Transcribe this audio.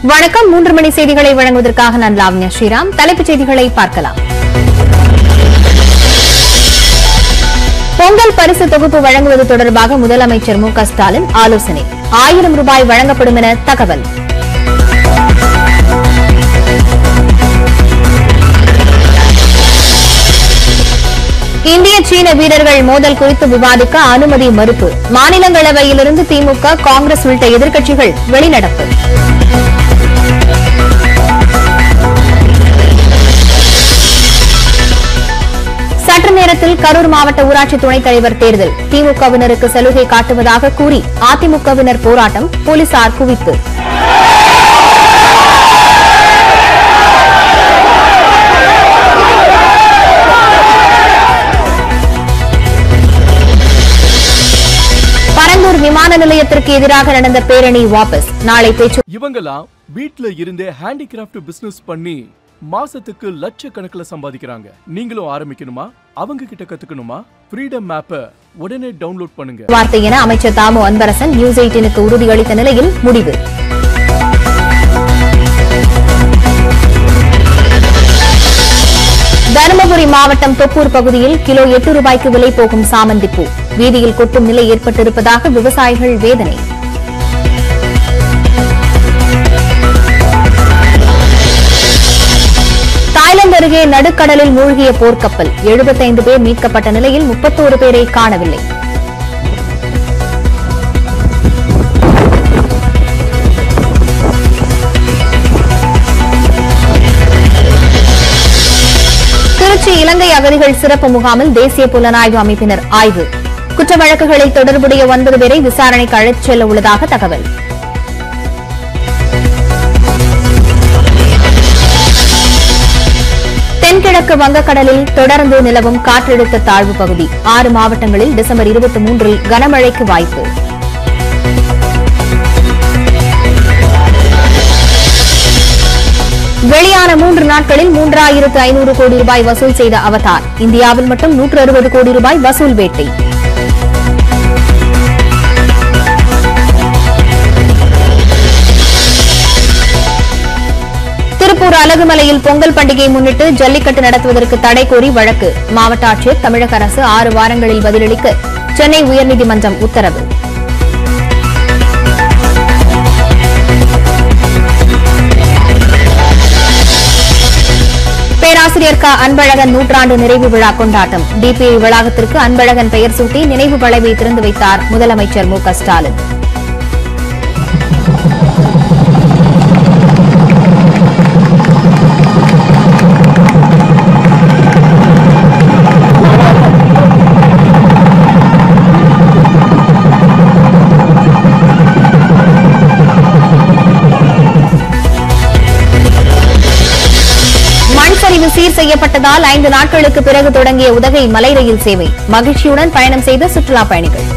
வணக்கம் மூன்று மணி செய்திகளை வழங்குவதற்காக நான் லாவண்யா ஸ்ரீராம் தலைப்புச் செய்திகளை பார்க்கலாம் பொங்கல் பரிசு தொகுப்பு வழங்குவது தொடர்பாக முதலமைச்சர் மு க ஸ்டாலின் ஆலோசனை ஆயிரம் ரூபாய் வழங்கப்படும் என தகவல் இந்திய சீன வீரர்கள் மோதல் குறித்து விவாதிக்க அனுமதி மறுப்பு மாநிலங்களவையிலிருந்து திமுக காங்கிரஸ் உள்ளிட்ட எதிர்க்கட்சிகள் வெளிநடப்பு சற்று நேரத்தில் கரூர் மாவட்ட ஊராட்சி துணைத் தலைவர் தேர்தல் திமுகவினருக்கு சலுகை காட்டுவதாக கூறி அதிமுகவினர் போராட்டம் போலீசார் குவிப்பு பரந்தூர் விமான நிலையத்திற்கு எதிராக நடந்த பேரணி வாபஸ் நாளை பேச்சு இவங்கெல்லாம் வீட்ல இருந்தே ஹேண்டிகிராஃப்ட் பிசினஸ் பண்ணி மாசத்துக்கு லட்சக்கணக்குல சம்பாதிக்கிறாங்க நீங்களும் ஆரம்பிக்கணுமா அவங்க கிட்ட கத்துக்கணுமா ஃப்ரீடம் மேப்பை உடனே டவுன்லோட் பண்ணுங்க வார்த்தை என அமைச்சர் தாமு அன்பரசன் நியூஸ் எயிட்டினுக்கு உறுதியளித்த நிலையில் முடிவு தருமபுரி மாவட்டம் தொப்பூர் பகுதியில் கிலோ எட்டு ரூபாய்க்கு விலை போகும் சாமந்தி பூ வீதியில் கொட்டும் நிலை ஏற்பட்டிருப்பதாக விவசாயிகள் வேதனை தாய்லாந்து அருகே நடுக்கடலில் மூழ்கிய போர்க்கப்பல் 75 பேர் மீட்கப்பட்ட நிலையில் முப்பத்தோரு பேரை காணவில்லை திருச்சி இலங்கை அகதிகள் சிறப்பு முகாமில் தேசிய புலனாய்வு அமைப்பினர் ஆய்வு குற்ற வழக்குகளில் தொடர்புடைய ஒன்பது பேரை விசாரணைக்கு அழைத்துச் செல்ல உள்ளதாக தகவல் தென்கிழக்கு வங்கக்கடலில் தொடர்ந்து நிலவும் காற்றழுத்த தாழ்வு பகுதி ஆறு மாவட்டங்களில் டிசம்பர் இருபத்தி மூன்றில் கனமழைக்கு வாய்ப்பு வெளியான மூன்று நாட்களில் மூன்றாயிரத்து ஐநூறு கோடி ரூபாய் வசூல் செய்த அவதார் இந்தியாவில் மட்டும் நூற்று அறுபது கோடி ரூபாய் வசூல் வேட்டை திருப்பூர் அழகுமலையில் பொங்கல் பண்டிகையை முன்னிட்டு ஜல்லிக்கட்டு நடத்துவதற்கு தடை கோரி வழக்கு மாவட்ட ஆட்சியர் தமிழக அரசு ஆறு வாரங்களில் பதிலளிக்க சென்னை உயர்நீதிமன்றம் உத்தரவு பேராசிரியர் க அன்பழகன் நூற்றாண்டு நிறைவு விழா கொண்டாட்டம் டிபிஐ வளாகத்திற்கு அன்பழகன் பெயர் சூட்டி நினைவு வளைவை திறந்து வைத்தார் முதலமைச்சர் மு க ஸ்டாலின் மண் சரிவு சீர் செய்யப்பட்டதால் ஐந்து நாட்களுக்கு பிறகு தொடங்கிய உதகை மலை ரயில் சேவை மகிழ்ச்சியுடன் பயணம் செய்த சுற்றுலா பயணிகள்